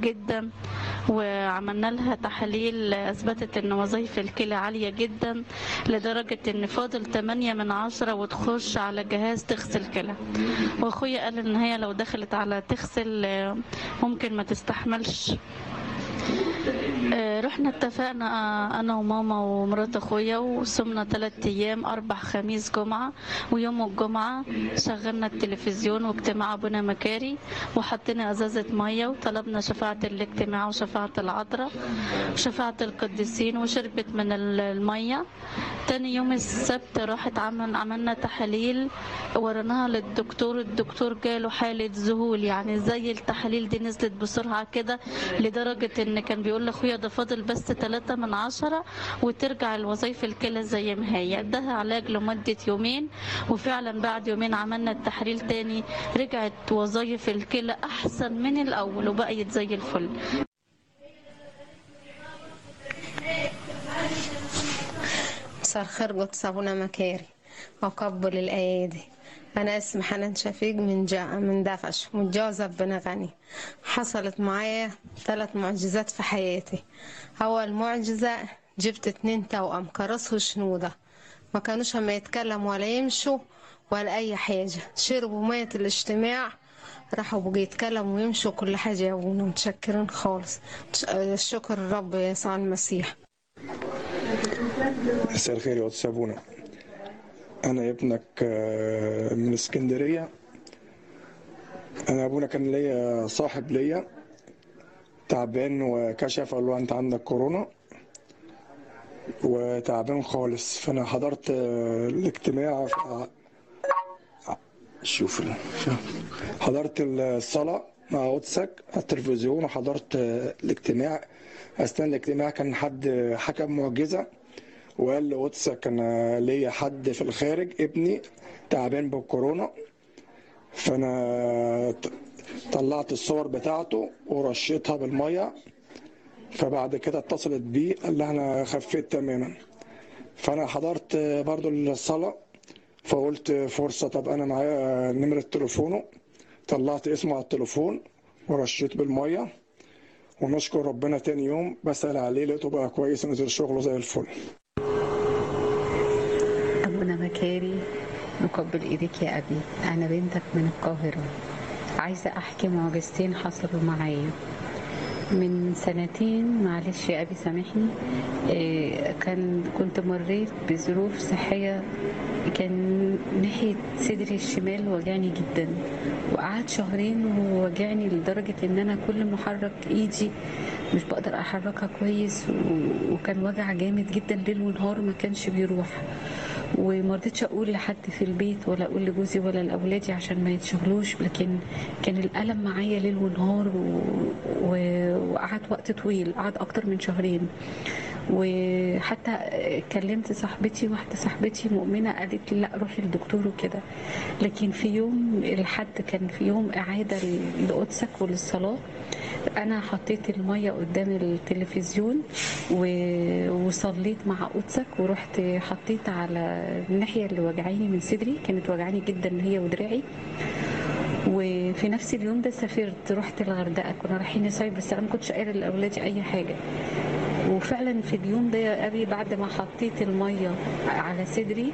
جدا وعملنا لها تحاليل اثبتت ان وظائف الكلى عاليه جدا لدرجه ان فاضل 8 من عشرة وتخش على جهاز تغسل كلى واخويا قال ان هي لو دخلت على تغسل آه، ممكن ما تستحملش آه، رحنا اتفقنا آه، انا وماما ومرات اخويا وصمنا ثلاث ايام اربع خميس جمعه ويوم الجمعه شغلنا التلفزيون واجتماع ابونا مكاري وحطينا ازازه ميه وطلبنا شفاعه الاجتماع وشفاعه العذراء وشفاعه القديسين وشربت من ال- الميه تاني يوم السبت راحت عمل عملنا تحاليل ورناها للدكتور الدكتور جاله حالة ذهول يعني زي التحاليل دي نزلت بسرعة كده لدرجة ان كان بيقول لاخويا ده فاضل بس ثلاثة من عشرة وترجع الوظائف الكلى زي ما هي ادها علاج لمدة يومين وفعلا بعد يومين عملنا التحليل تاني رجعت وظائف الكلى احسن من الاول وبقيت زي الفل مساء الخير قدس أبونا مكاري وقبل الأيادي أنا اسمي حنان شفيق من جا من دفش متجوزة ببني غني حصلت معايا ثلاث معجزات في حياتي أول معجزة جبت اتنين توأم كرس وشنودة ما كانوش ما يتكلموا ولا يمشوا ولا أي حاجة شربوا مية الاجتماع راحوا بقوا يتكلموا ويمشوا كل حاجة يا أبونا متشكرين خالص الشكر الرب يسوع المسيح مساء الخير يا أستاذ أبونا أنا ابنك آه، من اسكندرية أنا أبونا كان ليا صاحب ليا تعبان وكشف قال له أنت عندك كورونا وتعبان خالص فأنا حضرت آه، الاجتماع ف- شوف ال- حضرت الصلاة مع قدسك على التلفزيون وحضرت آه، الاجتماع أثناء الاجتماع كان حد حكم معجزة وقال لقدسك انا ليا حد في الخارج ابني تعبان بالكورونا فانا ط- طلعت الصور بتاعته ورشيتها بالميه فبعد كده اتصلت بيه قال لها انا خفيت تماما فانا حضرت برضو الصلاه فقلت فرصه طب انا معايا نمره تليفونه طلعت اسمه على التليفون ورشيت بالميه ونشكر ربنا تاني يوم بسأل عليه لقيته بقى كويس ونزل شغله زي الفل أبونا مكاري مقبل إيديك يا أبي أنا بنتك من القاهرة عايزة أحكي معجزتين حصلوا معايا من سنتين معلش يا أبي سامحني إيه، كان كنت مريت بظروف صحية كان ناحية صدري الشمال وجعني جدا وقعدت شهرين ووجعني لدرجة إن أنا كل ما أحرك إيدي مش بقدر أحركها كويس و- وكان وجع جامد جدا ليل ونهار ما كانش بيروح وما رضيتش اقول لحد في البيت ولا اقول لجوزي ولا لاولادي عشان ما يتشغلوش لكن كان الالم معايا ليل ونهار و... و... وقعد وقت طويل قعد اكتر من شهرين وحتى كلمت صاحبتي واحده صاحبتي مؤمنه قالت لي لا روحي للدكتور وكده لكن في يوم الحد كان في يوم اعاده لقدسك وللصلاه انا حطيت الميه قدام التلفزيون و- وصليت مع قدسك ورحت حطيت على الناحيه اللي وجعاني من صدري كانت وجعاني جدا هي ودراعي وفي نفس اليوم ده سافرت رحت الغردقه كنا رايحين نصيف بس انا ما كنتش قايله لاولادي اي حاجه وفعلا في اليوم ده يا ابي بعد ما حطيت الميه على صدري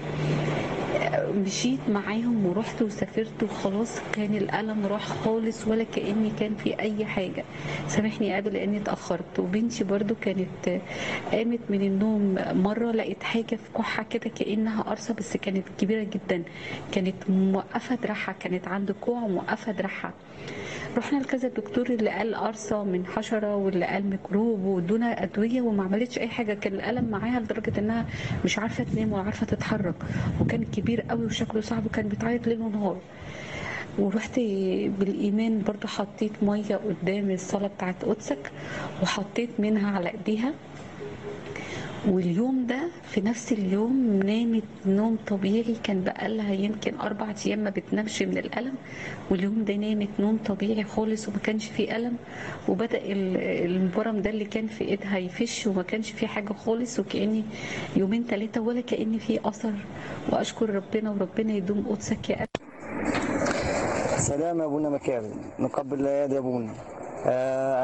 مشيت معاهم ورحت وسافرت وخلاص كان الألم راح خالص ولا كأني كان في أي حاجة سامحني يا أبي لأني اتأخرت وبنتي برضو كانت قامت من النوم مرة لقيت حاجة في كحة كده كأنها قرصة بس كانت كبيرة جدا كانت موقفة دراعها كانت عند كوع موقفة دراعها رحنا لكذا دكتور اللي قال قرصة من حشرة واللي قال ميكروب وادونا أدوية وما عملتش أي حاجة كان الألم معاها لدرجة إنها مش عارفة تنام ولا عارفة تتحرك وكان كبير قوي وشكله صعب وكان بتعيط ليل ونهار ورحت بالإيمان برضو حطيت مية قدام الصلاة بتاعت قدسك وحطيت منها على إيديها واليوم ده في نفس اليوم نامت نوم طبيعي كان بقالها يمكن أربع أيام ما بتنامش من الألم واليوم ده نامت نوم طبيعي خالص وما كانش فيه ألم وبدأ ال- الورم ده اللي كان في إيدها يفش وما كانش فيه حاجة خالص وكأني يومين ثلاثة ولا كأني فيه أثر وأشكر ربنا وربنا يدوم قدسك يا أبي سلام يا ابونا مكارم نقبل الايادي يا ابونا آه